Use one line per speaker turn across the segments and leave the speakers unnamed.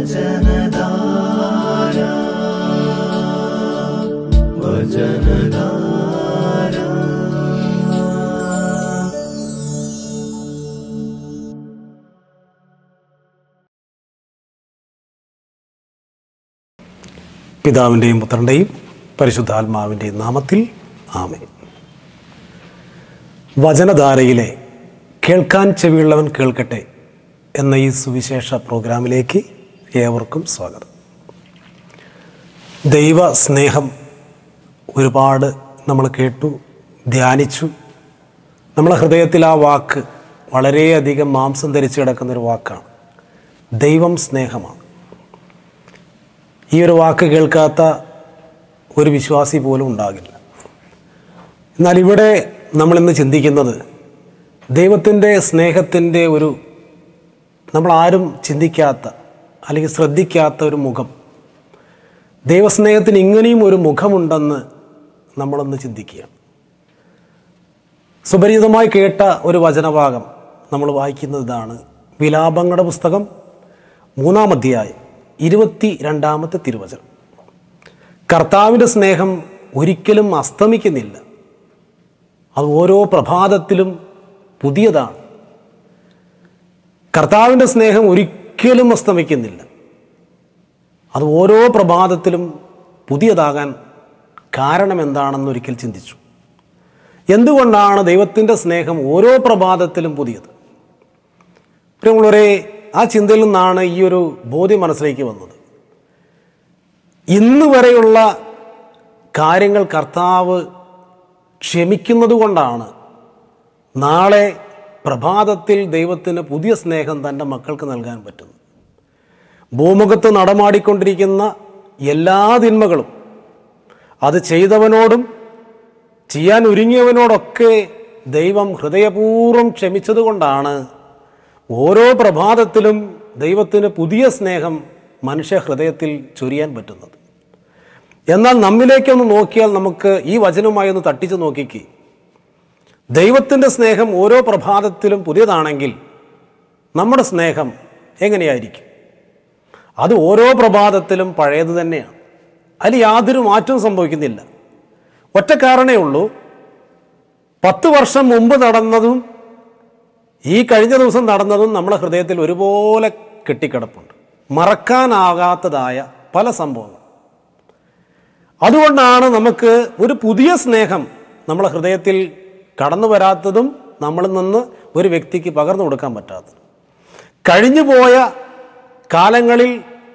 വചനധാര വചനധാര
പിതാവിൻ്റെയും പുത്രൻ്റെയും പരിശുദ്ധാത്മാവിൻ്റെയും നാമത്തിൽ ആമേ വചനധാരയിലെ കേൾക്കാൻ ചെവിയുള്ളവൻ കേൾക്കട്ടെ എന്ന ഈ സുവിശേഷ പ്രോഗ്രാമിലേക്ക് ഏവർക്കും സ്വാഗതം ദൈവ സ്നേഹം ഒരുപാട് നമ്മൾ കേട്ടു ധ്യാനിച്ചു നമ്മളെ ഹൃദയത്തിൽ ആ വാക്ക് വളരെയധികം മാംസം ധരിച്ചു കിടക്കുന്നൊരു വാക്കാണ് ദൈവം സ്നേഹമാണ് ഈ ഒരു വാക്ക് കേൾക്കാത്ത ഒരു വിശ്വാസി പോലും ഉണ്ടാകില്ല എന്നാൽ ഇവിടെ നമ്മളിന്ന് ചിന്തിക്കുന്നത് ദൈവത്തിൻ്റെ സ്നേഹത്തിൻ്റെ ഒരു നമ്മളാരും ചിന്തിക്കാത്ത അല്ലെങ്കിൽ ശ്രദ്ധിക്കാത്ത ഒരു മുഖം ദൈവസ്നേഹത്തിന് ഇങ്ങനെയും ഒരു മുഖമുണ്ടെന്ന് നമ്മളൊന്ന് ചിന്തിക്കുകയാണ് സുപരിചിതമായി കേട്ട ഒരു വചനഭാഗം നമ്മൾ വായിക്കുന്നത് ഇതാണ് വിലാപങ്ങളുടെ പുസ്തകം മൂന്നാം അധ്യായം ഇരുപത്തി രണ്ടാമത്തെ തിരുവചനം കർത്താവിൻ്റെ സ്നേഹം ഒരിക്കലും അസ്തമിക്കുന്നില്ല അത് ഓരോ പ്രഭാതത്തിലും പുതിയതാണ് കർത്താവിൻ്റെ സ്നേഹം ഒരിക്കലും അസ്തമിക്കുന്നില്ല അത് ഓരോ പ്രഭാതത്തിലും പുതിയതാകാൻ കാരണം എന്താണെന്ന് ഒരിക്കൽ ചിന്തിച്ചു എന്തുകൊണ്ടാണ് ദൈവത്തിൻ്റെ സ്നേഹം ഓരോ പ്രഭാതത്തിലും പുതിയത് പ്രിയമുള്ളവരെ ആ ചിന്തയിൽ നിന്നാണ് ഈ ഒരു ബോധ്യം മനസ്സിലേക്ക് വന്നത് ഇന്ന് വരെയുള്ള കാര്യങ്ങൾ കർത്താവ് ക്ഷമിക്കുന്നത് കൊണ്ടാണ് നാളെ പ്രഭാതത്തിൽ ദൈവത്തിന് പുതിയ സ്നേഹം തൻ്റെ മക്കൾക്ക് നൽകാൻ പറ്റുന്നത് ഭൂമുഖത്ത് നടമാടിക്കൊണ്ടിരിക്കുന്ന എല്ലാ തിന്മകളും അത് ചെയ്തവനോടും ചെയ്യാൻ ഒരുങ്ങിയവനോടൊക്കെ ദൈവം ഹൃദയപൂർവ്വം ക്ഷമിച്ചതുകൊണ്ടാണ് ഓരോ പ്രഭാതത്തിലും ദൈവത്തിന് പുതിയ സ്നേഹം മനുഷ്യ ഹൃദയത്തിൽ ചൊരിയാൻ പറ്റുന്നത് എന്നാൽ നമ്മിലേക്കൊന്ന് നോക്കിയാൽ നമുക്ക് ഈ വചനവുമായി ഒന്ന് തട്ടിച്ച് നോക്കിക്കേ ദൈവത്തിൻ്റെ സ്നേഹം ഓരോ പ്രഭാതത്തിലും പുതിയതാണെങ്കിൽ നമ്മുടെ സ്നേഹം എങ്ങനെയായിരിക്കും അത് ഓരോ പ്രഭാതത്തിലും പഴയത് തന്നെയാണ് അതിൽ യാതൊരു മാറ്റവും സംഭവിക്കുന്നില്ല ഒറ്റ കാരണേ ഉള്ളൂ പത്ത് വർഷം മുമ്പ് നടന്നതും ഈ കഴിഞ്ഞ ദിവസം നടന്നതും നമ്മുടെ ഹൃദയത്തിൽ ഒരുപോലെ കെട്ടിക്കിടപ്പുണ്ട് മറക്കാനാകാത്തതായ പല സംഭവങ്ങൾ അതുകൊണ്ടാണ് നമുക്ക് ഒരു പുതിയ സ്നേഹം നമ്മളെ ഹൃദയത്തിൽ കടന്നു വരാത്തതും നമ്മളിൽ നിന്ന് ഒരു വ്യക്തിക്ക് പകർന്നു കൊടുക്കാൻ പറ്റാത്തത് കഴിഞ്ഞു പോയ കാലങ്ങളിൽ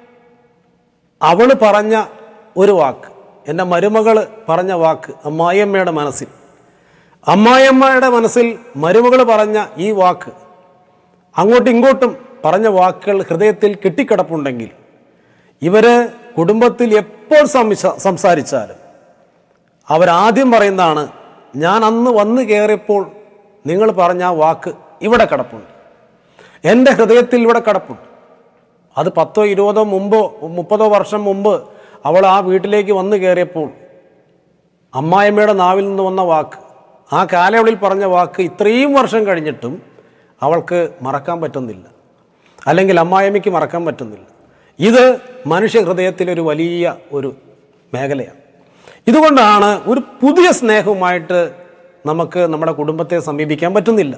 അവൾ പറഞ്ഞ ഒരു വാക്ക് എൻ്റെ മരുമകൾ പറഞ്ഞ വാക്ക് അമ്മായിയമ്മയുടെ മനസ്സിൽ അമ്മായിയമ്മയുടെ മനസ്സിൽ മരുമകൾ പറഞ്ഞ ഈ വാക്ക് അങ്ങോട്ടും ഇങ്ങോട്ടും പറഞ്ഞ വാക്കുകൾ ഹൃദയത്തിൽ കെട്ടിക്കിടപ്പുണ്ടെങ്കിൽ ഇവര് കുടുംബത്തിൽ എപ്പോൾ സംസ- സംസാരിച്ചാലും അവരാദ്യം പറയുന്നതാണ് ഞാൻ അന്ന് വന്നു കയറിയപ്പോൾ നിങ്ങൾ പറഞ്ഞ ആ വാക്ക് ഇവിടെ കിടപ്പുണ്ട് എൻ്റെ ഹൃദയത്തിൽ ഇവിടെ കിടപ്പുണ്ട് അത് പത്തോ ഇരുപതോ മുമ്പോ മുപ്പതോ വർഷം മുമ്പ് അവൾ ആ വീട്ടിലേക്ക് വന്നു കയറിയപ്പോൾ അമ്മായിമ്മയുടെ നാവിൽ നിന്ന് വന്ന വാക്ക് ആ കാലയളവിൽ പറഞ്ഞ വാക്ക് ഇത്രയും വർഷം കഴിഞ്ഞിട്ടും അവൾക്ക് മറക്കാൻ പറ്റുന്നില്ല അല്ലെങ്കിൽ അമ്മായിമ്മയ്ക്ക് മറക്കാൻ പറ്റുന്നില്ല ഇത് മനുഷ്യ ഹൃദയത്തിലൊരു വലിയ ഒരു മേഖലയാണ് ഇതുകൊണ്ടാണ് ഒരു പുതിയ സ്നേഹവുമായിട്ട് നമുക്ക് നമ്മുടെ കുടുംബത്തെ സമീപിക്കാൻ പറ്റുന്നില്ല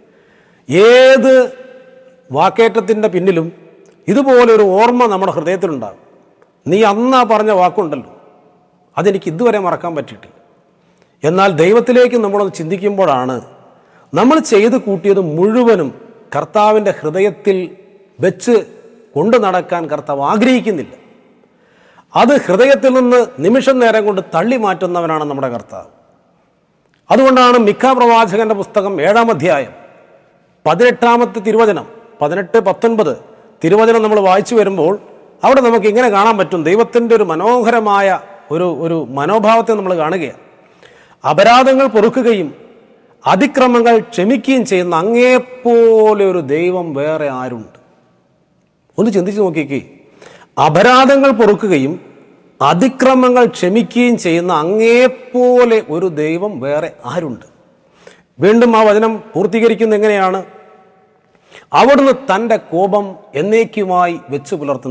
ഏത് വാക്കേറ്റത്തിൻ്റെ പിന്നിലും ഇതുപോലൊരു ഓർമ്മ നമ്മുടെ ഹൃദയത്തിലുണ്ടാകും നീ അന്നാ പറഞ്ഞ വാക്കുണ്ടല്ലോ അതെനിക്ക് ഇതുവരെ മറക്കാൻ പറ്റിയിട്ടില്ല എന്നാൽ ദൈവത്തിലേക്ക് നമ്മളൊന്ന് ചിന്തിക്കുമ്പോഴാണ് നമ്മൾ ചെയ്ത് കൂട്ടിയത് മുഴുവനും കർത്താവിൻ്റെ ഹൃദയത്തിൽ വെച്ച് കൊണ്ടു നടക്കാൻ കർത്താവ് ആഗ്രഹിക്കുന്നില്ല അത് ഹൃദയത്തിൽ നിന്ന് നിമിഷം നേരം കൊണ്ട് തള്ളി മാറ്റുന്നവനാണ് നമ്മുടെ കർത്താവ് അതുകൊണ്ടാണ് മിക്ക പ്രവാചകന്റെ പുസ്തകം ഏഴാം അധ്യായം പതിനെട്ടാമത്തെ തിരുവചനം പതിനെട്ട് പത്തൊൻപത് തിരുവചനം നമ്മൾ വായിച്ചു വരുമ്പോൾ അവിടെ നമുക്ക് ഇങ്ങനെ കാണാൻ പറ്റും ദൈവത്തിൻ്റെ ഒരു മനോഹരമായ ഒരു ഒരു മനോഭാവത്തെ നമ്മൾ കാണുകയാണ് അപരാധങ്ങൾ പൊറുക്കുകയും അതിക്രമങ്ങൾ ക്ഷമിക്കുകയും ചെയ്യുന്ന അങ്ങേപ്പോലെ ഒരു ദൈവം വേറെ ആരുണ്ട് ഒന്ന് ചിന്തിച്ച് നോക്കിക്കേ അപരാധങ്ങൾ പൊറുക്കുകയും അതിക്രമങ്ങൾ ക്ഷമിക്കുകയും ചെയ്യുന്ന അങ്ങേപ്പോലെ ഒരു ദൈവം വേറെ ആരുണ്ട് വീണ്ടും ആ വചനം പൂർത്തീകരിക്കുന്ന എങ്ങനെയാണ് അവിടുന്ന് തൻ്റെ കോപം എന്നേക്കുമായി വെച്ചു പുലർത്തുന്നില്ല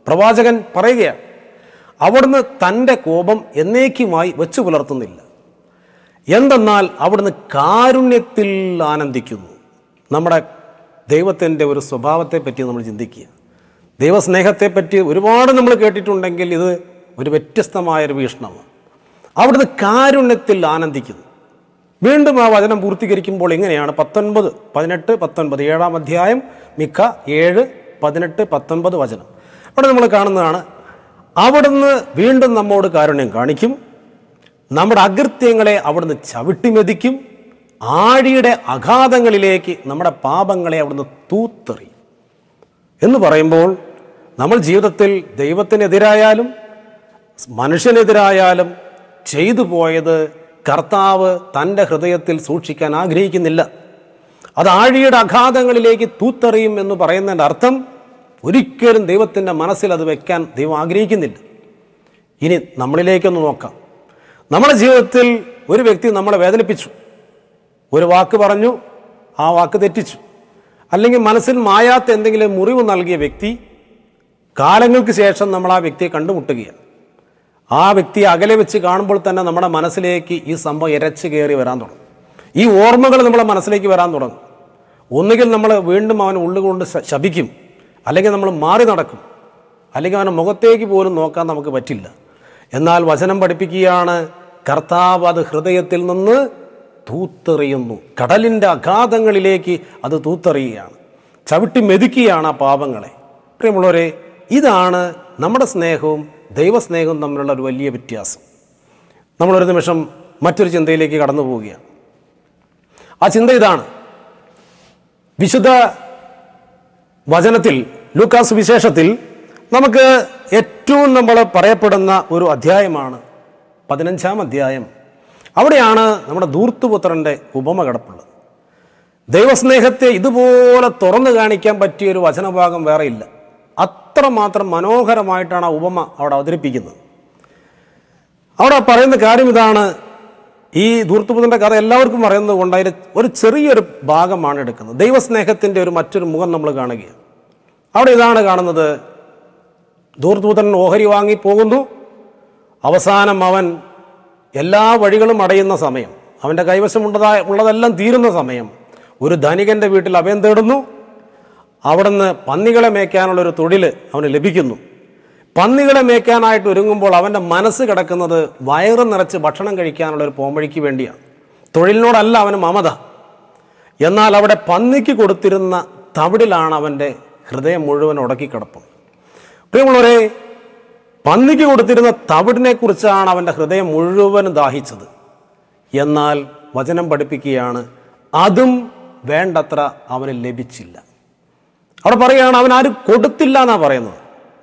പ്രവാചകൻ പറയുകയാണ് അവിടുന്ന് തൻ്റെ കോപം എന്നേക്കുമായി വെച്ചു പുലർത്തുന്നില്ല എന്തെന്നാൽ അവിടുന്ന് കാരുണ്യത്തിൽ ആനന്ദിക്കുന്നു നമ്മുടെ ദൈവത്തിൻ്റെ ഒരു സ്വഭാവത്തെ പറ്റി നമ്മൾ ചിന്തിക്കുക ദൈവസ്നേഹത്തെ പറ്റി ഒരുപാട് നമ്മൾ കേട്ടിട്ടുണ്ടെങ്കിൽ ഇത് ഒരു വ്യത്യസ്തമായൊരു വീക്ഷണമാണ് അവിടുന്ന് കാരുണ്യത്തിൽ ആനന്ദിക്കുന്നു വീണ്ടും ആ വചനം പൂർത്തീകരിക്കുമ്പോൾ എങ്ങനെയാണ് പത്തൊൻപത് പതിനെട്ട് പത്തൊൻപത് ഏഴാം അധ്യായം മിക്ക ഏഴ് പതിനെട്ട് പത്തൊൻപത് വചനം അവിടെ നമ്മൾ കാണുന്നതാണ് അവിടുന്ന് വീണ്ടും നമ്മോട് കാരുണ്യം കാണിക്കും നമ്മുടെ അകൃത്യങ്ങളെ അവിടുന്ന് ചവിട്ടിമെതിക്കും ആഴിയുടെ അഗാധങ്ങളിലേക്ക് നമ്മുടെ പാപങ്ങളെ അവിടുന്ന് തൂത്തെറിയും എന്ന് പറയുമ്പോൾ നമ്മൾ ജീവിതത്തിൽ ദൈവത്തിനെതിരായാലും മനുഷ്യനെതിരായാലും ചെയ്തു പോയത് കർത്താവ് തൻ്റെ ഹൃദയത്തിൽ സൂക്ഷിക്കാൻ ആഗ്രഹിക്കുന്നില്ല അത് ആഴിയുടെ അഗാധങ്ങളിലേക്ക് തൂത്തെറിയും എന്ന് പറയുന്നതിൻ്റെ അർത്ഥം ഒരിക്കലും ദൈവത്തിൻ്റെ മനസ്സിൽ അത് വെക്കാൻ ദൈവം ആഗ്രഹിക്കുന്നില്ല ഇനി നമ്മളിലേക്കൊന്ന് നോക്കാം നമ്മുടെ ജീവിതത്തിൽ ഒരു വ്യക്തി നമ്മളെ വേദനിപ്പിച്ചു ഒരു വാക്ക് പറഞ്ഞു ആ വാക്ക് തെറ്റിച്ചു അല്ലെങ്കിൽ മനസ്സിൽ മായാത്ത എന്തെങ്കിലും മുറിവ് നൽകിയ വ്യക്തി കാലങ്ങൾക്ക് ശേഷം നമ്മൾ ആ വ്യക്തിയെ കണ്ടുമുട്ടുകയാണ് ആ വ്യക്തിയെ അകലെ വെച്ച് കാണുമ്പോൾ തന്നെ നമ്മുടെ മനസ്സിലേക്ക് ഈ സംഭവം ഇരച്ച് കയറി വരാൻ തുടങ്ങും ഈ ഓർമ്മകൾ നമ്മുടെ മനസ്സിലേക്ക് വരാൻ തുടങ്ങും ഒന്നുകിൽ നമ്മൾ വീണ്ടും അവൻ ഉള്ളുകൊണ്ട് ശ- ശപിക്കും അല്ലെങ്കിൽ നമ്മൾ മാറി നടക്കും അല്ലെങ്കിൽ അവൻ്റെ മുഖത്തേക്ക് പോലും നോക്കാൻ നമുക്ക് പറ്റില്ല എന്നാൽ വചനം പഠിപ്പിക്കുകയാണ് കർത്താവ് അത് ഹൃദയത്തിൽ നിന്ന് തൂത്തെറിയുന്നു കടലിൻ്റെ അഗാധങ്ങളിലേക്ക് അത് തൂത്തെറിയുകയാണ് ചവിട്ടി മെതിക്കുകയാണ് ആ പാപങ്ങളെ പ്രിയമുള്ളവരെ ഇതാണ് നമ്മുടെ സ്നേഹവും ദൈവസ്നേഹവും തമ്മിലുള്ള ഒരു വലിയ വ്യത്യാസം നമ്മളൊരു നിമിഷം മറ്റൊരു ചിന്തയിലേക്ക് കടന്നു പോവുകയാണ് ആ ചിന്ത ഇതാണ് വിശുദ്ധ വചനത്തിൽ ലൂക്കാസ് വിശേഷത്തിൽ നമുക്ക് ഏറ്റവും നമ്മൾ പറയപ്പെടുന്ന ഒരു അധ്യായമാണ് പതിനഞ്ചാം അധ്യായം അവിടെയാണ് നമ്മുടെ ധൂർത്തുപുത്രൻ്റെ ഉപമ കിടപ്പുള്ളത് ദൈവസ്നേഹത്തെ ഇതുപോലെ തുറന്നു കാണിക്കാൻ പറ്റിയ ഒരു വചനഭാഗം വേറെ ഇല്ല അത്രമാത്രം മനോഹരമായിട്ടാണ് ആ ഉപമ അവിടെ അവതരിപ്പിക്കുന്നത് അവിടെ പറയുന്ന കാര്യം ഇതാണ് ഈ ധൂർത്തുപുത്രൻ്റെ കഥ എല്ലാവർക്കും അറിയുന്നത് കൊണ്ട് അതിന് ഒരു ചെറിയൊരു ഭാഗമാണ് എടുക്കുന്നത് ദൈവസ്നേഹത്തിൻ്റെ ഒരു മറ്റൊരു മുഖം നമ്മൾ കാണുകയാണ് അവിടെ ഇതാണ് കാണുന്നത് ധൂർത്തുപുത്രൻ ഓഹരി വാങ്ങി പോകുന്നു അവസാനം അവൻ എല്ലാ വഴികളും അടയുന്ന സമയം അവൻ്റെ കൈവശമുള്ളതായ ഉള്ളതെല്ലാം തീരുന്ന സമയം ഒരു ധനികൻ്റെ വീട്ടിൽ അഭയം തേടുന്നു അവിടുന്ന് പന്നികളെ മേയ്ക്കാനുള്ള ഒരു തൊഴിൽ അവന് ലഭിക്കുന്നു പന്നികളെ മേയ്ക്കാനായിട്ട് ഒരുങ്ങുമ്പോൾ അവൻ്റെ മനസ്സ് കിടക്കുന്നത് വയറ് നിറച്ച് ഭക്ഷണം കഴിക്കാനുള്ള ഒരു പോംവഴിക്ക് വേണ്ടിയാണ് തൊഴിലിനോടല്ല അവന് മമത എന്നാൽ അവിടെ പന്നിക്ക് കൊടുത്തിരുന്ന തവിടിലാണ് അവൻ്റെ ഹൃദയം മുഴുവൻ ഉടക്കിക്കിടപ്പും പ്രിയമുള്ളവരെ പന്നിക്ക് കൊടുത്തിരുന്ന തവിടിനെ കുറിച്ചാണ് അവൻ്റെ ഹൃദയം മുഴുവനും ദാഹിച്ചത് എന്നാൽ വചനം പഠിപ്പിക്കുകയാണ് അതും വേണ്ടത്ര അവന് ലഭിച്ചില്ല അവിടെ പറയുകയാണ് അവൻ ആരും കൊടുത്തില്ല എന്നാണ് പറയുന്നത്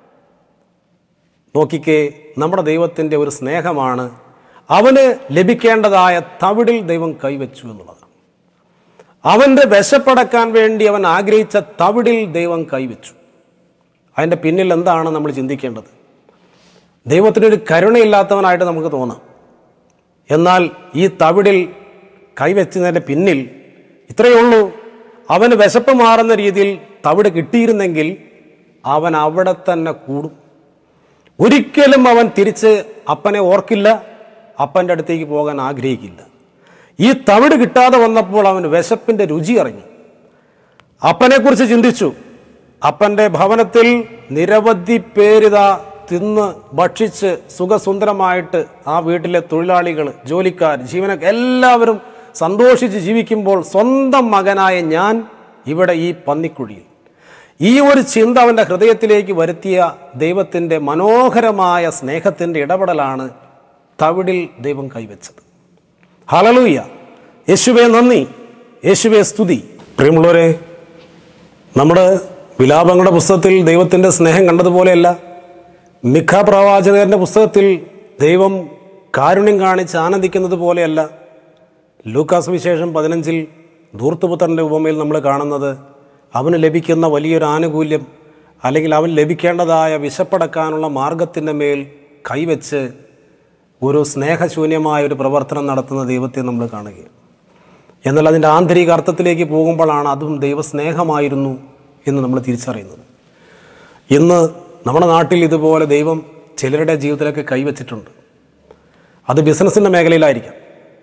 നോക്കിക്കേ നമ്മുടെ ദൈവത്തിൻ്റെ ഒരു സ്നേഹമാണ് അവന് ലഭിക്കേണ്ടതായ തവിടിൽ ദൈവം കൈവച്ചു എന്നുള്ളതാണ് അവൻ്റെ വിശപ്പടക്കാൻ വേണ്ടി അവൻ ആഗ്രഹിച്ച തവിടിൽ ദൈവം കൈവച്ചു അതിൻ്റെ പിന്നിൽ എന്താണ് നമ്മൾ ചിന്തിക്കേണ്ടത് ദൈവത്തിനൊരു കരുണയില്ലാത്തവനായിട്ട് നമുക്ക് തോന്നാം എന്നാൽ ഈ തവിടിൽ കൈവച്ചതിൻ്റെ പിന്നിൽ ഇത്രയേ ഉള്ളൂ അവന് വിശപ്പ് മാറുന്ന രീതിയിൽ തവിട് കിട്ടിയിരുന്നെങ്കിൽ അവൻ അവിടെ തന്നെ കൂടും ഒരിക്കലും അവൻ തിരിച്ച് അപ്പനെ ഓർക്കില്ല അപ്പൻ്റെ അടുത്തേക്ക് പോകാൻ ആഗ്രഹിക്കില്ല ഈ തവിട് കിട്ടാതെ വന്നപ്പോൾ അവൻ വിശപ്പിൻ്റെ രുചി അറിഞ്ഞു അപ്പനെക്കുറിച്ച് ചിന്തിച്ചു അപ്പൻ്റെ ഭവനത്തിൽ നിരവധി പേരിത തിന്ന് ഭക്ഷിച്ച് സുഖസുന്ദരമായിട്ട് ആ വീട്ടിലെ തൊഴിലാളികൾ ജോലിക്കാർ ജീവനക്കാർ എല്ലാവരും സന്തോഷിച്ച് ജീവിക്കുമ്പോൾ സ്വന്തം മകനായ ഞാൻ ഇവിടെ ഈ പന്നിക്കുഴിയിൽ ഈ ഒരു ചിന്ത അവൻ്റെ ഹൃദയത്തിലേക്ക് വരുത്തിയ ദൈവത്തിൻ്റെ മനോഹരമായ സ്നേഹത്തിൻ്റെ ഇടപെടലാണ് തവിടിൽ ദൈവം കൈവച്ചത് ഹലലൂയ യേശുവെ നന്ദി യേശുവെ സ്തുതി പ്രിയമുള്ളവരെ നമ്മുടെ വിലാപങ്ങളുടെ പുസ്തകത്തിൽ ദൈവത്തിൻ്റെ സ്നേഹം കണ്ടതുപോലെയല്ല മിഖ പ്രവാചകന്റെ പുസ്തകത്തിൽ ദൈവം കാരുണ്യം കാണിച്ച് ആനന്ദിക്കുന്നത് പോലെയല്ല ലൂക്കാസ് വിശേഷം പതിനഞ്ചിൽ ധൂർത്തുപുത്രൻ്റെ ഉപമയിൽ നമ്മൾ കാണുന്നത് അവന് ലഭിക്കുന്ന വലിയൊരു ആനുകൂല്യം അല്ലെങ്കിൽ അവൻ ലഭിക്കേണ്ടതായ വിശപ്പടക്കാനുള്ള മാർഗത്തിൻ്റെ മേൽ കൈവച്ച് ഒരു സ്നേഹശൂന്യമായ ഒരു പ്രവർത്തനം നടത്തുന്ന ദൈവത്തെ നമ്മൾ കാണുകയാണ് എന്നാൽ അതിൻ്റെ ആന്തരിക അർത്ഥത്തിലേക്ക് പോകുമ്പോഴാണ് അതും ദൈവസ്നേഹമായിരുന്നു എന്ന് നമ്മൾ തിരിച്ചറിയുന്നത് ഇന്ന് നമ്മുടെ നാട്ടിൽ ഇതുപോലെ ദൈവം ചിലരുടെ ജീവിതത്തിലൊക്കെ കൈവച്ചിട്ടുണ്ട് അത് ബിസിനസ്സിൻ്റെ മേഖലയിലായിരിക്കാം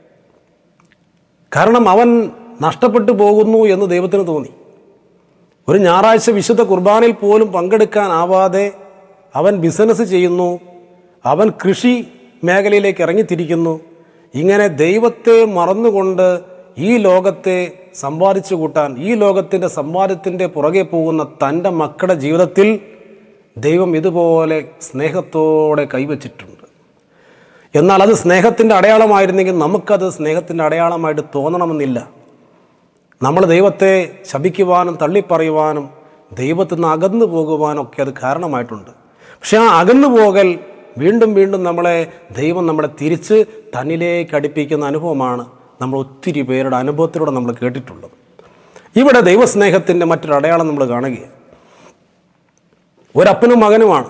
കാരണം അവൻ നഷ്ടപ്പെട്ടു പോകുന്നു എന്ന് ദൈവത്തിന് തോന്നി ഒരു ഞായറാഴ്ച വിശുദ്ധ കുർബാനയിൽ പോലും പങ്കെടുക്കാനാവാതെ അവൻ ബിസിനസ് ചെയ്യുന്നു അവൻ കൃഷി മേഖലയിലേക്ക് ഇറങ്ങിത്തിരിക്കുന്നു ഇങ്ങനെ ദൈവത്തെ മറന്നുകൊണ്ട് ഈ ലോകത്തെ സമ്പാദിച്ചു കൂട്ടാൻ ഈ ലോകത്തിൻ്റെ സമ്പാദ്യത്തിൻ്റെ പുറകെ പോകുന്ന തൻ്റെ മക്കളുടെ ജീവിതത്തിൽ ദൈവം ഇതുപോലെ സ്നേഹത്തോടെ കൈവച്ചിട്ടുണ്ട് എന്നാൽ അത് സ്നേഹത്തിൻ്റെ അടയാളമായിരുന്നെങ്കിൽ നമുക്കത് സ്നേഹത്തിൻ്റെ അടയാളമായിട്ട് തോന്നണമെന്നില്ല നമ്മൾ ദൈവത്തെ ശപിക്കുവാനും തള്ളിപ്പറയുവാനും ദൈവത്തിൽ നിന്ന് അകന്നു പോകുവാനും ഒക്കെ അത് കാരണമായിട്ടുണ്ട് പക്ഷെ ആ അകന്നു പോകൽ വീണ്ടും വീണ്ടും നമ്മളെ ദൈവം നമ്മളെ തിരിച്ച് തന്നിലേക്ക് അടുപ്പിക്കുന്ന അനുഭവമാണ് നമ്മൾ ഒത്തിരി പേരുടെ അനുഭവത്തിലൂടെ നമ്മൾ കേട്ടിട്ടുള്ളത് ഇവിടെ ദൈവസ്നേഹത്തിൻ്റെ മറ്റൊരു അടയാളം നമ്മൾ കാണുകയാണ് ഒരപ്പനും മകനുമാണ്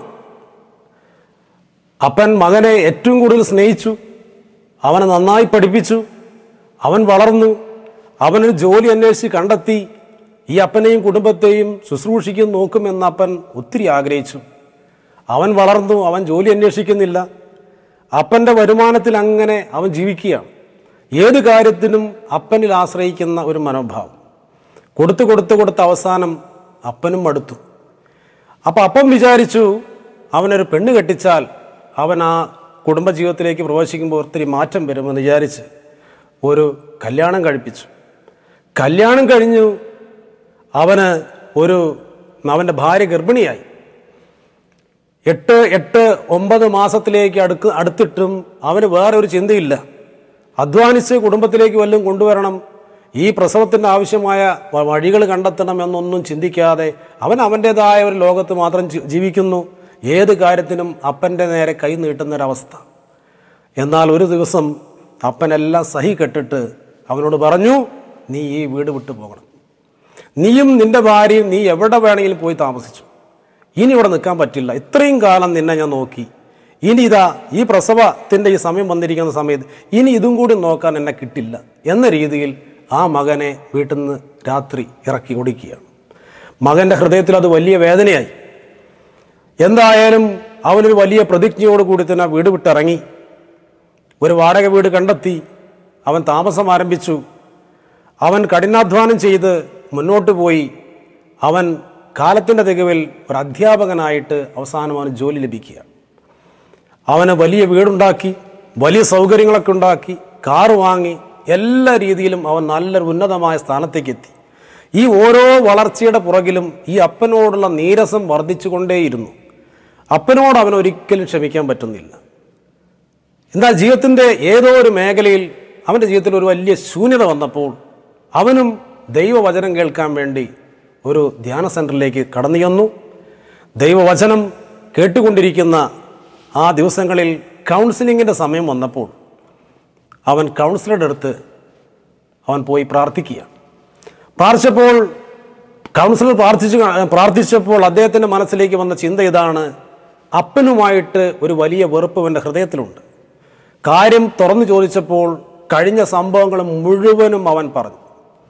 അപ്പൻ മകനെ ഏറ്റവും കൂടുതൽ സ്നേഹിച്ചു അവനെ നന്നായി പഠിപ്പിച്ചു അവൻ വളർന്നു അവനൊരു ജോലി അന്വേഷിച്ച് കണ്ടെത്തി ഈ അപ്പനെയും കുടുംബത്തെയും ശുശ്രൂഷിക്കും നോക്കുമെന്ന് അപ്പൻ ഒത്തിരി ആഗ്രഹിച്ചു അവൻ വളർന്നു അവൻ ജോലി അന്വേഷിക്കുന്നില്ല അപ്പൻ്റെ വരുമാനത്തിൽ അങ്ങനെ അവൻ ജീവിക്കുകയാണ് ഏത് കാര്യത്തിനും അപ്പനിൽ ആശ്രയിക്കുന്ന ഒരു മനോഭാവം കൊടുത്ത് കൊടുത്ത് കൊടുത്ത് അവസാനം അപ്പനും മടുത്തു അപ്പം അപ്പം വിചാരിച്ചു അവനൊരു പെണ്ണ് കെട്ടിച്ചാൽ അവൻ ആ കുടുംബജീവിതത്തിലേക്ക് പ്രവേശിക്കുമ്പോൾ ഒത്തിരി മാറ്റം വരുമെന്ന് വിചാരിച്ച് ഒരു കല്യാണം കഴിപ്പിച്ചു കല്യാണം കഴിഞ്ഞു അവന് ഒരു അവൻ്റെ ഭാര്യ ഗർഭിണിയായി എട്ട് എട്ട് ഒമ്പത് മാസത്തിലേക്ക് അടുക്ക് അടുത്തിട്ടും അവന് വേറെ ഒരു ചിന്തയില്ല അധ്വാനിച്ച് കുടുംബത്തിലേക്ക് വല്ലതും കൊണ്ടുവരണം ഈ പ്രസവത്തിൻ്റെ ആവശ്യമായ വ- വഴികൾ കണ്ടെത്തണം എന്നൊന്നും ചിന്തിക്കാതെ അവൻ അവൻ്റേതായ ഒരു ലോകത്ത് മാത്രം ജി- ജീവിക്കുന്നു ഏത് കാര്യത്തിനും അപ്പൻ്റെ നേരെ കൈ നീട്ടുന്നൊരവസ്ഥ എന്നാൽ ഒരു ദിവസം അപ്പനെല്ലാം സഹി കെട്ടിട്ട് അവനോട് പറഞ്ഞു നീ ഈ വീട് വിട്ടു പോകണം നീയും നിന്റെ ഭാര്യയും നീ എവിടെ വേണമെങ്കിലും പോയി താമസിച്ചു ഇനി ഇവിടെ നിൽക്കാൻ പറ്റില്ല ഇത്രയും കാലം നിന്നെ ഞാൻ നോക്കി ഇനി ഇതാ ഈ പ്രസവത്തിൻ്റെ ഈ സമയം വന്നിരിക്കുന്ന സമയത്ത് ഇനി ഇതും കൂടി നോക്കാൻ എന്നെ കിട്ടില്ല എന്ന രീതിയിൽ ആ മകനെ വീട്ടിൽ നിന്ന് രാത്രി ഇറക്കി ഓടിക്കുകയാണ് മകൻ്റെ ഹൃദയത്തിൽ അത് വലിയ വേദനയായി എന്തായാലും അവനൊരു വലിയ പ്രതിജ്ഞയോടുകൂടി തന്നെ ആ വീട് വിട്ടിറങ്ങി ഒരു വാടക വീട് കണ്ടെത്തി അവൻ താമസം ആരംഭിച്ചു അവൻ കഠിനാധ്വാനം ചെയ്ത് മുന്നോട്ട് പോയി അവൻ കാലത്തിൻ്റെ തികവിൽ ഒരു അധ്യാപകനായിട്ട് അവസാനം അവന് ജോലി ലഭിക്കുക അവന് വലിയ വീടുണ്ടാക്കി വലിയ സൗകര്യങ്ങളൊക്കെ ഉണ്ടാക്കി കാറ് വാങ്ങി എല്ലാ രീതിയിലും അവൻ നല്ലൊരു ഉന്നതമായ സ്ഥാനത്തേക്ക് എത്തി ഈ ഓരോ വളർച്ചയുടെ പുറകിലും ഈ അപ്പനോടുള്ള നീരസം വർദ്ധിച്ചുകൊണ്ടേയിരുന്നു അപ്പനോട് അവൻ ഒരിക്കലും ക്ഷമിക്കാൻ പറ്റുന്നില്ല എന്നാൽ ജീവിതത്തിൻ്റെ ഏതോ ഒരു മേഖലയിൽ അവൻ്റെ ജീവിതത്തിൽ ഒരു വലിയ ശൂന്യത വന്നപ്പോൾ അവനും ദൈവവചനം കേൾക്കാൻ വേണ്ടി ഒരു ധ്യാന സെൻറ്ററിലേക്ക് കടന്നു ചെന്നു ദൈവവചനം കേട്ടുകൊണ്ടിരിക്കുന്ന ആ ദിവസങ്ങളിൽ കൗൺസിലിങ്ങിൻ്റെ സമയം വന്നപ്പോൾ അവൻ കൗൺസിലറുടെ അടുത്ത് അവൻ പോയി പ്രാർത്ഥിക്കുക പ്രാർത്ഥിച്ചപ്പോൾ കൗൺസിലർ പ്രാർത്ഥിച്ചു പ്രാർത്ഥിച്ചപ്പോൾ അദ്ദേഹത്തിൻ്റെ മനസ്സിലേക്ക് വന്ന ചിന്ത ഇതാണ് അപ്പനുമായിട്ട് ഒരു വലിയ വെറുപ്പ് അവൻ്റെ ഹൃദയത്തിലുണ്ട് കാര്യം തുറന്നു ചോദിച്ചപ്പോൾ കഴിഞ്ഞ സംഭവങ്ങൾ മുഴുവനും അവൻ പറഞ്ഞു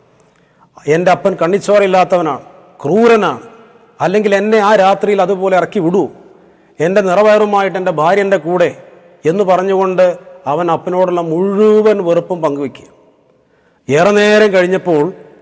എൻ്റെ അപ്പൻ കണ്ണിച്ചോറില്ലാത്തവനാണ് ക്രൂരനാണ് അല്ലെങ്കിൽ എന്നെ ആ രാത്രിയിൽ അതുപോലെ ഇറക്കി വിടൂ എൻ്റെ നിറവയറുമായിട്ട് എൻ്റെ ഭാര്യൻ്റെ കൂടെ എന്ന് പറഞ്ഞുകൊണ്ട് അവൻ അപ്പനോടുള്ള മുഴുവൻ വെറുപ്പും പങ്കുവെക്കുക ഏറെ നേരം കഴിഞ്ഞപ്പോൾ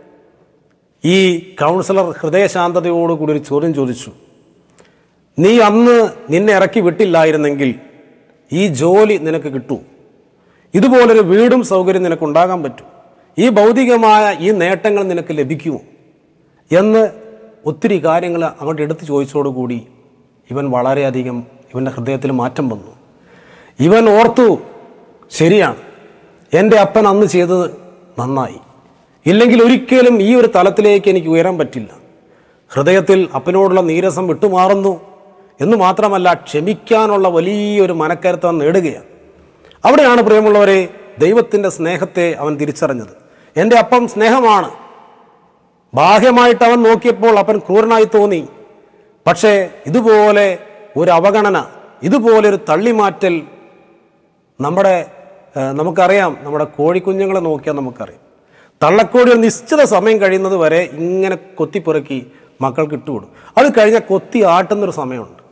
ഈ കൗൺസിലർ ഹൃദയശാന്തതയോടുകൂടി ഒരു ചോദ്യം ചോദിച്ചു നീ അന്ന് നിന്നെ ഇറക്കി വിട്ടില്ലായിരുന്നെങ്കിൽ ഈ ജോലി നിനക്ക് കിട്ടൂ ഇതുപോലൊരു വീടും സൗകര്യം നിനക്ക് ഉണ്ടാകാൻ പറ്റും ഈ ഭൗതികമായ ഈ നേട്ടങ്ങൾ നിനക്ക് ലഭിക്കുമോ എന്ന് ഒത്തിരി കാര്യങ്ങൾ അങ്ങോട്ട് എടുത്ത് ചോദിച്ചതോടുകൂടി ഇവൻ വളരെയധികം ഇവൻ്റെ ഹൃദയത്തിൽ മാറ്റം വന്നു ഇവൻ ഓർത്തു ശരിയാണ് എൻ്റെ അപ്പൻ അന്ന് ചെയ്തത് നന്നായി ഇല്ലെങ്കിൽ ഒരിക്കലും ഈ ഒരു തലത്തിലേക്ക് എനിക്ക് ഉയരാൻ പറ്റില്ല ഹൃദയത്തിൽ അപ്പനോടുള്ള നീരസം വിട്ടുമാറുന്നു എന്ന് മാത്രമല്ല ക്ഷമിക്കാനുള്ള വലിയൊരു മനക്കരുത്ത് അവൻ നേടുകയാണ് അവിടെയാണ് പ്രിയമുള്ളവരെ ദൈവത്തിൻ്റെ സ്നേഹത്തെ അവൻ തിരിച്ചറിഞ്ഞത് എൻ്റെ അപ്പം സ്നേഹമാണ് ബാഹ്യമായിട്ട് അവൻ നോക്കിയപ്പോൾ അവൻ ക്രൂരനായി തോന്നി പക്ഷേ ഇതുപോലെ ഒരു അവഗണന ഇതുപോലെ ഒരു തള്ളിമാറ്റൽ നമ്മുടെ ഏഹ്, നമുക്കറിയാം നമ്മുടെ കോഴിക്കുഞ്ഞുങ്ങളെ നോക്കിയാൽ നമുക്കറിയാം തള്ളക്കോഴി ഒരു നിശ്ചിത സമയം കഴിയുന്നത് വരെ ഇങ്ങനെ കൊത്തിപ്പുറക്കി മക്കൾക്ക് ഇട്ടുകൊടുക്കും അത് കഴിഞ്ഞാൽ കൊത്തി ആട്ടുന്നൊരു സമയമുണ്ട്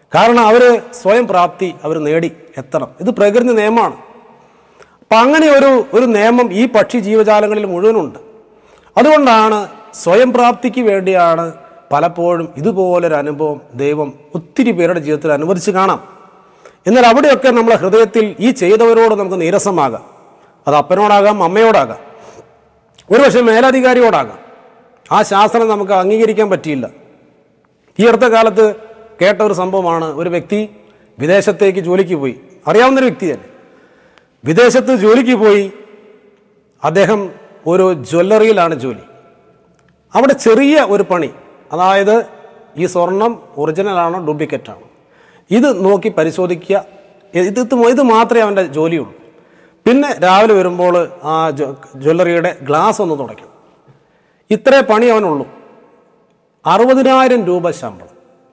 കാരണം അവർ സ്വയം പ്രാപ്തി അവർ നേടി എത്തണം ഇത് പ്രകൃതി നിയമമാണ് അപ്പം അങ്ങനെ ഒരു ഒരു നിയമം ഈ പക്ഷി ജീവജാലങ്ങളിൽ മുഴുവനുണ്ട് അതുകൊണ്ടാണ് സ്വയം പ്രാപ്തിക്ക് വേണ്ടിയാണ് പലപ്പോഴും ഇതുപോലൊരു അനുഭവം ദൈവം ഒത്തിരി പേരുടെ ജീവിതത്തിൽ അനുവദിച്ച് കാണാം എന്നാൽ അവിടെയൊക്കെ നമ്മളെ ഹൃദയത്തിൽ ഈ ചെയ്തവരോട് നമുക്ക് നീരസമാകാം അത് അപ്പനോടാകാം അമ്മയോടാകാം ഒരുപക്ഷെ മേലധികാരിയോടാകാം ആ ശാസ്ത്രം നമുക്ക് അംഗീകരിക്കാൻ പറ്റിയില്ല ഈ അടുത്ത കാലത്ത് കേട്ട ഒരു സംഭവമാണ് ഒരു വ്യക്തി വിദേശത്തേക്ക് ജോലിക്ക് പോയി അറിയാവുന്നൊരു വ്യക്തി തന്നെ വിദേശത്ത് ജോലിക്ക് പോയി അദ്ദേഹം ഒരു ജ്വല്ലറിയിലാണ് ജോലി അവിടെ ചെറിയ ഒരു പണി അതായത് ഈ സ്വർണം ഒറിജിനലാണോ ഡ്യൂപ്ലിക്കേറ്റ് ആണോ ഇത് നോക്കി പരിശോധിക്കുക ഇത് ഇത് ഇത് മാത്രമേ അവൻ്റെ ജോലിയുള്ളൂ പിന്നെ രാവിലെ വരുമ്പോൾ ആ ജ്വ- ജ്വല്ലറിയുടെ ഗ്ലാസ് ഒന്ന് തുടയ്ക്കണം ഇത്രേ പണി അവനുള്ളൂ അറുപതിനായിരം രൂപ ശമ്പളം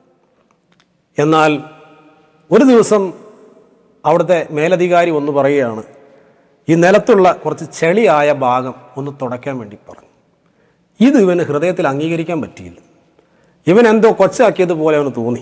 എന്നാൽ ഒരു ദിവസം അവിടുത്തെ മേലധികാരി ഒന്ന് പറയുകയാണ് ഈ നിലത്തുള്ള കുറച്ച് ചെളിയായ ഭാഗം ഒന്ന് തുടയ്ക്കാൻ വേണ്ടി പറഞ്ഞു ഇത് ഇവന് ഹൃദയത്തിൽ അംഗീകരിക്കാൻ പറ്റിയില്ല ഇവൻ എന്തോ കൊച്ചാക്കിയതുപോലെ അവന് തോന്നി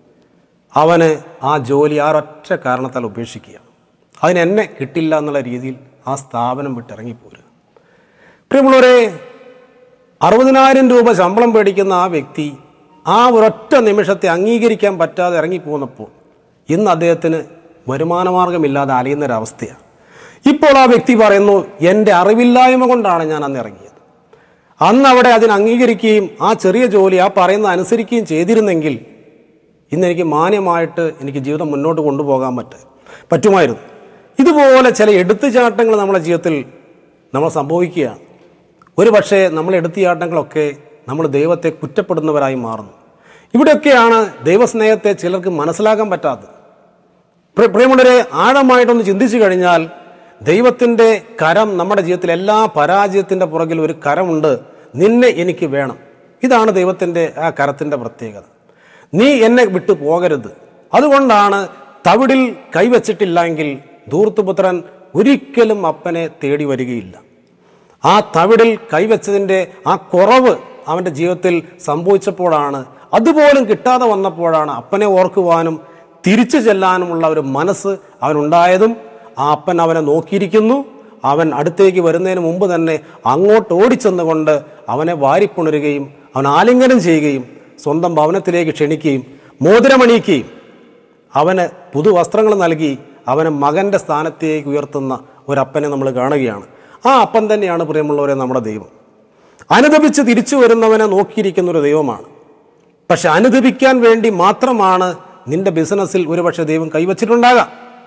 അവന് ആ ജോലി ആ ഒറ്റ കാരണത്താൽ ഉപേക്ഷിക്കുക അതിന് എന്നെ കിട്ടില്ല എന്നുള്ള രീതിയിൽ ആ സ്ഥാപനം വിട്ടിറങ്ങിപ്പോരുക പ്രിയമുള്ളവരെ അറുപതിനായിരം രൂപ ശമ്പളം പേടിക്കുന്ന ആ വ്യക്തി ആ ഒരൊറ്റ നിമിഷത്തെ അംഗീകരിക്കാൻ പറ്റാതെ ഇറങ്ങിപ്പോന്നപ്പോൾ ഇന്ന് അദ്ദേഹത്തിന് വരുമാനമാർഗമില്ലാതെ അലയുന്നൊരവസ്ഥയാണ് ഇപ്പോൾ ആ വ്യക്തി പറയുന്നു എൻ്റെ അറിവില്ലായ്മ കൊണ്ടാണ് ഞാൻ അന്ന് ഇറങ്ങിയത് അന്ന് അവിടെ അതിന് അംഗീകരിക്കുകയും ആ ചെറിയ ജോലി ആ പറയുന്ന അനുസരിക്കുകയും ചെയ്തിരുന്നെങ്കിൽ ഇന്ന് എനിക്ക് മാന്യമായിട്ട് എനിക്ക് ജീവിതം മുന്നോട്ട് കൊണ്ടുപോകാൻ പറ്റ പറ്റുമായിരുന്നു ഇതുപോലെ ചില എടുത്തുചാട്ടങ്ങൾ നമ്മുടെ ജീവിതത്തിൽ നമ്മൾ സംഭവിക്കുകയാണ് ഒരു പക്ഷേ നമ്മൾ എടുത്തുചാട്ടങ്ങളൊക്കെ നമ്മൾ ദൈവത്തെ കുറ്റപ്പെടുന്നവരായി മാറുന്നു ഇവിടെയൊക്കെയാണ് ദൈവസ്നേഹത്തെ ചിലർക്ക് മനസ്സിലാക്കാൻ പറ്റാത്തത് പ്രിയ- പ്രിയമുള്ളവരെ ആഴമായിട്ടൊന്ന് ചിന്തിച്ചു കഴിഞ്ഞാൽ ദൈവത്തിൻ്റെ കരം നമ്മുടെ ജീവിതത്തിൽ എല്ലാ പരാജയത്തിൻ്റെ പുറകിൽ ഒരു കരമുണ്ട് നിന്നെ എനിക്ക് വേണം ഇതാണ് ദൈവത്തിൻ്റെ ആ കരത്തിൻ്റെ പ്രത്യേകത നീ എന്നെ വിട്ടു പോകരുത് അതുകൊണ്ടാണ് തവിടിൽ കൈവച്ചിട്ടില്ലെങ്കിൽ ധൂർത്തുപുത്രൻ ഒരിക്കലും അപ്പനെ തേടി വരികയില്ല ആ തവിടിൽ കൈവച്ചതിൻ്റെ ആ കുറവ് അവൻ്റെ ജീവിതത്തിൽ സംഭവിച്ചപ്പോഴാണ് അതുപോലും കിട്ടാതെ വന്നപ്പോഴാണ് അപ്പനെ ഓർക്കുവാനും തിരിച്ചു ചെല്ലാനുമുള്ള ഒരു മനസ്സ് അവനുണ്ടായതും ആ അപ്പൻ അവനെ നോക്കിയിരിക്കുന്നു അവൻ അടുത്തേക്ക് വരുന്നതിന് മുമ്പ് തന്നെ അങ്ങോട്ട് ഓടിച്ചെന്നുകൊണ്ട് അവനെ വാരിപ്പുണരുകയും അവൻ ആലിംഗനം ചെയ്യുകയും സ്വന്തം ഭവനത്തിലേക്ക് ക്ഷണിക്കുകയും മോതിരമണിയിക്കുകയും അവന് പുതുവസ്ത്രങ്ങൾ നൽകി അവനെ മകൻ്റെ സ്ഥാനത്തേക്ക് ഉയർത്തുന്ന ഒരപ്പനെ നമ്മൾ കാണുകയാണ് ആ അപ്പൻ തന്നെയാണ് പ്രിയമുള്ളവരെ നമ്മുടെ ദൈവം അനുദപിച്ച് തിരിച്ചു വരുന്നവനെ നോക്കിയിരിക്കുന്ന ഒരു ദൈവമാണ് പക്ഷെ അനുദപിക്കാൻ വേണ്ടി മാത്രമാണ് നിന്റെ ബിസിനസ്സിൽ ഒരുപക്ഷെ ദൈവം കൈവച്ചിട്ടുണ്ടാകാം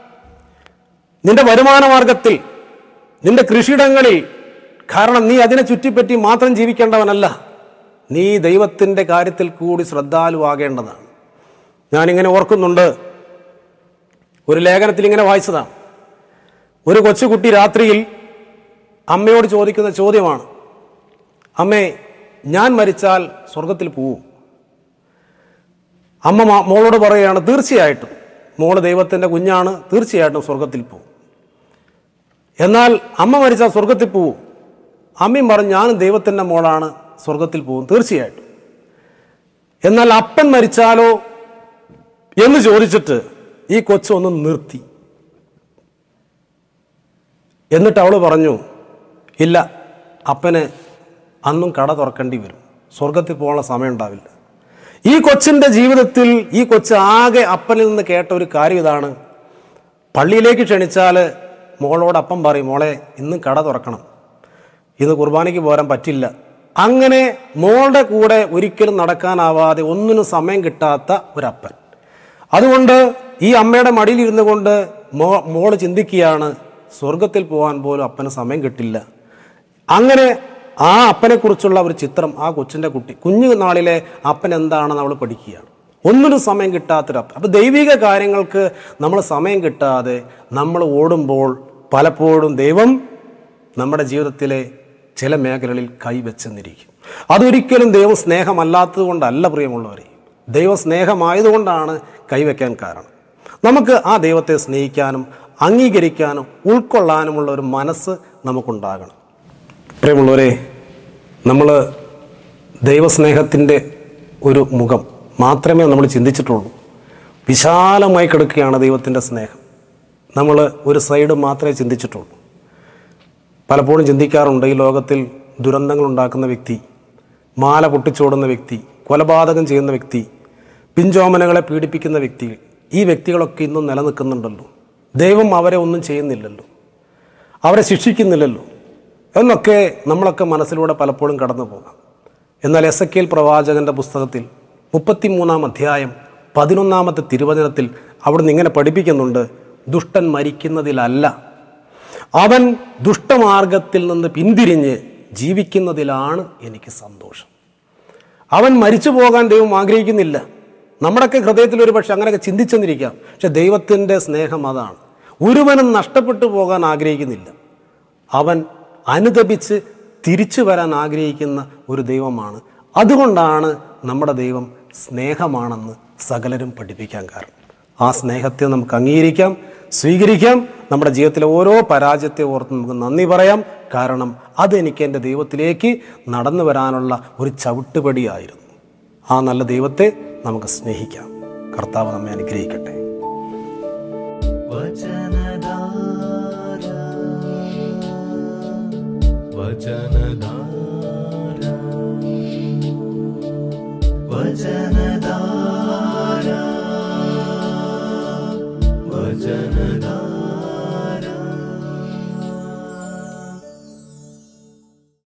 നിന്റെ വരുമാന മാർഗത്തിൽ നിന്റെ കൃഷിയിടങ്ങളിൽ കാരണം നീ അതിനെ ചുറ്റിപ്പറ്റി മാത്രം ജീവിക്കേണ്ടവനല്ല നീ ദൈവത്തിൻ്റെ കാര്യത്തിൽ കൂടി ശ്രദ്ധാലുവാകേണ്ടതാണ് ഞാനിങ്ങനെ ഓർക്കുന്നുണ്ട് ഒരു ലേഖനത്തിൽ ഇങ്ങനെ വായിച്ചതാണ് ഒരു കൊച്ചുകുട്ടി രാത്രിയിൽ അമ്മയോട് ചോദിക്കുന്ന ചോദ്യമാണ് അമ്മേ ഞാൻ മരിച്ചാൽ സ്വർഗത്തിൽ പോവും അമ്മ മാ- മോളോട് പറയുകയാണ് തീർച്ചയായിട്ടും മോള് ദൈവത്തിൻ്റെ കുഞ്ഞാണ് തീർച്ചയായിട്ടും സ്വർഗത്തിൽ പോവും എന്നാൽ അമ്മ മരിച്ചാൽ സ്വർഗത്തിൽ പോവും അമ്മയും പറഞ്ഞു ഞാനും ദൈവത്തിൻ്റെ മോളാണ് സ്വർഗത്തിൽ പോവും തീർച്ചയായിട്ടും എന്നാൽ അപ്പൻ മരിച്ചാലോ എന്ന് ചോദിച്ചിട്ട് ഈ കൊച്ചൊന്ന് നിർത്തി എന്നിട്ട് അവൾ പറഞ്ഞു ഇല്ല അപ്പന് അന്നും കട തുറക്കേണ്ടി വരും സ്വർഗത്തിൽ പോകാനുള്ള സമയം ഉണ്ടാവില്ല ഈ കൊച്ചിൻ്റെ ജീവിതത്തിൽ ഈ കൊച്ച് ആകെ അപ്പനിൽ നിന്ന് കേട്ട ഒരു കാര്യം ഇതാണ് പള്ളിയിലേക്ക് ക്ഷണിച്ചാൽ മോളോട് അപ്പം പറയും മോളെ ഇന്ന് കട തുറക്കണം ഇന്ന് കുർബാനയ്ക്ക് പോരാൻ പറ്റില്ല അങ്ങനെ മോളുടെ കൂടെ ഒരിക്കലും നടക്കാനാവാതെ ഒന്നിനും സമയം കിട്ടാത്ത ഒരപ്പൻ അതുകൊണ്ട് ഈ അമ്മയുടെ മടിയിൽ ഇരുന്നു കൊണ്ട് മോ മോള് ചിന്തിക്കുകയാണ് സ്വർഗത്തിൽ പോകാൻ പോലും അപ്പന് സമയം കിട്ടില്ല അങ്ങനെ ആ അപ്പനെക്കുറിച്ചുള്ള ഒരു ചിത്രം ആ കൊച്ചിൻ്റെ കുട്ടി കുഞ്ഞു നാളിലെ അപ്പൻ എന്താണെന്ന് അവൾ പഠിക്കുകയാണ് ഒന്നിനും സമയം കിട്ടാത്തൊരപ്പൻ അപ്പോൾ ദൈവിക കാര്യങ്ങൾക്ക് നമ്മൾ സമയം കിട്ടാതെ നമ്മൾ ഓടുമ്പോൾ പലപ്പോഴും ദൈവം നമ്മുടെ ജീവിതത്തിലെ ചില മേഖലകളിൽ കൈവച്ചെന്നിരിക്കും അതൊരിക്കലും ദൈവം സ്നേഹമല്ലാത്തത് കൊണ്ടല്ല പ്രിയമുള്ളവരെ ദൈവം സ്നേഹമായതുകൊണ്ടാണ് കൈവയ്ക്കാൻ കാരണം നമുക്ക് ആ ദൈവത്തെ സ്നേഹിക്കാനും അംഗീകരിക്കാനും ഉൾക്കൊള്ളാനുമുള്ള ഒരു മനസ്സ് നമുക്കുണ്ടാകണം പ്രിയമുള്ളവരെ നമ്മൾ ദൈവസ്നേഹത്തിൻ്റെ ഒരു മുഖം മാത്രമേ നമ്മൾ ചിന്തിച്ചിട്ടുള്ളൂ വിശാലമായി കിടക്കുകയാണ് ദൈവത്തിൻ്റെ സ്നേഹം നമ്മൾ ഒരു സൈഡ് മാത്രമേ ചിന്തിച്ചിട്ടുള്ളൂ പലപ്പോഴും ചിന്തിക്കാറുണ്ട് ഈ ലോകത്തിൽ ദുരന്തങ്ങൾ ഉണ്ടാക്കുന്ന വ്യക്തി മാല പൊട്ടിച്ചോടുന്ന വ്യക്തി കൊലപാതകം ചെയ്യുന്ന വ്യക്തി പിഞ്ചോമനകളെ പീഡിപ്പിക്കുന്ന വ്യക്തി ഈ വ്യക്തികളൊക്കെ ഇന്നും നിലനിൽക്കുന്നുണ്ടല്ലോ ദൈവം അവരെ ഒന്നും ചെയ്യുന്നില്ലല്ലോ അവരെ ശിക്ഷിക്കുന്നില്ലല്ലോ എന്നൊക്കെ നമ്മളൊക്കെ മനസ്സിലൂടെ പലപ്പോഴും കടന്നു പോകാം എന്നാൽ എസ് എ കെൽ പ്രവാചകൻ്റെ പുസ്തകത്തിൽ മുപ്പത്തിമൂന്നാം അധ്യായം പതിനൊന്നാമത്തെ തിരുവചനത്തിൽ അവിടുന്ന് ഇങ്ങനെ പഠിപ്പിക്കുന്നുണ്ട് ദുഷ്ടൻ മരിക്കുന്നതിലല്ല അവൻ ദുഷ്ടമാർഗത്തിൽ നിന്ന് പിന്തിരിഞ്ഞ് ജീവിക്കുന്നതിലാണ് എനിക്ക് സന്തോഷം അവൻ മരിച്ചു പോകാൻ ദൈവം ആഗ്രഹിക്കുന്നില്ല നമ്മുടെയൊക്കെ ഹൃദയത്തിൽ ഒരു പക്ഷെ അങ്ങനെയൊക്കെ ചിന്തിച്ചെന്നിരിക്കാം പക്ഷെ ദൈവത്തിൻ്റെ സ്നേഹം അതാണ് ഒരുവനും നഷ്ടപ്പെട്ടു പോകാൻ ആഗ്രഹിക്കുന്നില്ല അവൻ അനുതപിച്ച് തിരിച്ചു വരാൻ ആഗ്രഹിക്കുന്ന ഒരു ദൈവമാണ് അതുകൊണ്ടാണ് നമ്മുടെ ദൈവം സ്നേഹമാണെന്ന് സകലരും പഠിപ്പിക്കാൻ കാരണം ആ സ്നേഹത്തെ നമുക്ക് അംഗീകരിക്കാം സ്വീകരിക്കാം നമ്മുടെ ജീവിതത്തിലെ ഓരോ പരാജയത്തെ ഓർത്ത് നമുക്ക് നന്ദി പറയാം കാരണം അതെനിക്ക് എൻ്റെ ദൈവത്തിലേക്ക് നടന്നു വരാനുള്ള ഒരു ചവിട്ടുപടിയായിരുന്നു ആ നല്ല ദൈവത്തെ നമുക്ക് സ്നേഹിക്കാം കർത്താവ് നമ്മെ അനുഗ്രഹിക്കട്ടെ
വചനധാര വചനധാര വചനധാര